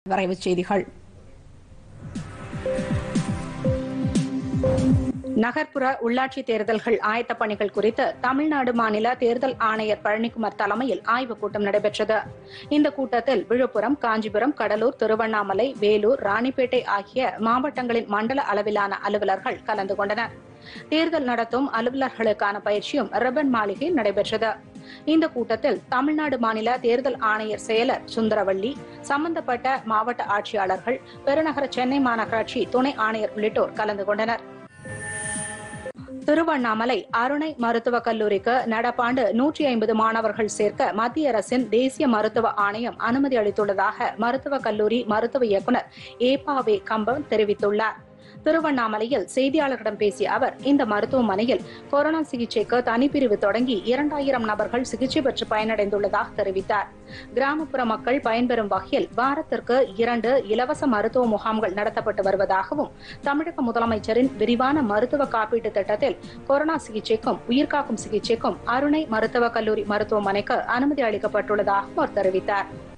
வரைவுச் செய்திகள் நகர்ப்புற உள்ளாட்சி தேர்தல்கள் ஆயத்த பணிகள் குறித்து தமிழ்நாடு மாநில தேர்தல் ஆணையர் பழனிக்குமார் தலைமையில் ஆய்வுக் கூட்டம் நடைபெற்றது இந்த கூட்டத்தில் விழுப்புரம் காஞ்சிபுரம் கடலூர் திருவண்ணாமலை வேலூர் ராணிப்பேட்டை ஆகிய மாவட்டங்களின் மண்டல அளவிலான அலுவலர்கள் கலந்து கொண்டனர் தேர்தல் நடத்தும் அலுவலர்களுக்கான பயிற்சியும் ரிப்பன் மாளிகையில் நடைபெற்றது இந்த கூட்டத்தில் தமிழ்நாடு மாநில தேர்தல் ஆணையர் செயலர் சுந்தரவள்ளி சம்பந்தப்பட்ட மாவட்ட ஆட்சியாளர்கள் பெருநகர சென்னை மாநகராட்சி துணை ஆணையர் உள்ளிட்டோர் கலந்து கொண்டனர் திருவண்ணாமலை அருணை மருத்துவக் கல்லூரிக்கு நடப்பாண்டு நூற்றி ஐம்பது மாணவர்கள் சேர்க்க மத்திய அரசின் தேசிய மருத்துவ ஆணையம் அனுமதி அளித்துள்ளதாக மருத்துவக் கல்லூரி மருத்துவ இயக்குநர் ஏபாவே கம்பம் தெரிவித்துள்ளார் திருவண்ணாமலையில் செய்தியாளர்களிடம் பேசிய அவர் இந்த மருத்துவமனையில் கொரோனா சிகிச்சைக்கு தனிப்பிரிவு தொடங்கி இரண்டாயிரம் நபர்கள் சிகிச்சை பெற்று பயனடைந்துள்ளதாக தெரிவித்தார் கிராமப்புற மக்கள் பயன்பெறும் வகையில் வாரத்திற்கு இரண்டு இலவச மருத்துவ முகாம்கள் நடத்தப்பட்டு வருவதாகவும் தமிழக முதலமைச்சரின் விரிவான மருத்துவ காப்பீட்டு திட்டத்தில் கொரோனா சிகிச்சைக்கும் உயிர்காக்கும் சிகிச்சைக்கும் அருணை மருத்துவக் கல்லூரி மருத்துவமனைக்கு அனுமதி அளிக்கப்பட்டுள்ளதாகவும் அவர் தெரிவித்தார்